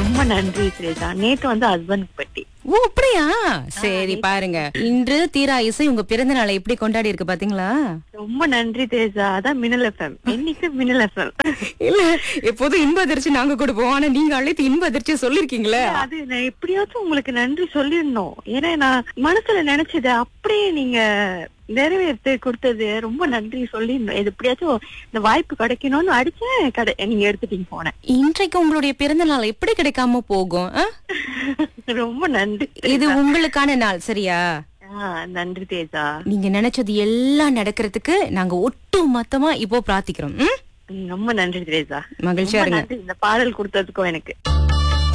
ரொம்ப நன்றி திரேசா நேத்து வந்து ஹஸ்பண்ட் பட்டி ஓ அப்படியா சரி பாருங்க இன்று தீரா இசை உங்க பிறந்த நாளை எப்படி கொண்டாடி இருக்கு பாத்தீங்களா ரொம்ப நன்றி தேஜா அதான் மினல் எஃப்எம் என்னைக்கு மினல் எஃப்எம் இல்ல எப்போதும் இன்ப அதிர்ச்சி நாங்க கொடுப்போம் ஆனா நீங்க அழைத்து இன்ப அதிர்ச்சி சொல்லிருக்கீங்களே அது நான் எப்படியாச்சும் உங்களுக்கு நன்றி சொல்லிடணும் ஏன்னா நான் மனசுல நினைச்சது அப்படியே நீங்க நிறைவேற்றி கொடுத்தது ரொம்ப நன்றி சொல்லிடணும் இது எப்படியாச்சும் இந்த வாய்ப்பு கிடைக்கணும்னு அடிச்சேன் கடை நீங்க எடுத்துட்டீங்க போனேன் இன்றைக்கு உங்களுடைய பிறந்த நாள் எப்படி கிடைக்காம போகும் ஆ? ரொம்ப நன்றி இது உங்களுக்கான நாள் சரியா ஆ, நன்றி தேஜா நீங்க நினைச்சது எல்லாம் நடக்கிறதுக்கு நாங்க ஒட்டு மொத்தமா இப்போ பிரார்த்திக்கிறோம் ம்? ரொம்ப நன்றி தேஜா மகிழ்ச்சியா ரொம்ப இருங்க நன்றி இந்த பாடல் கொடுத்ததுக்கும் எனக்கு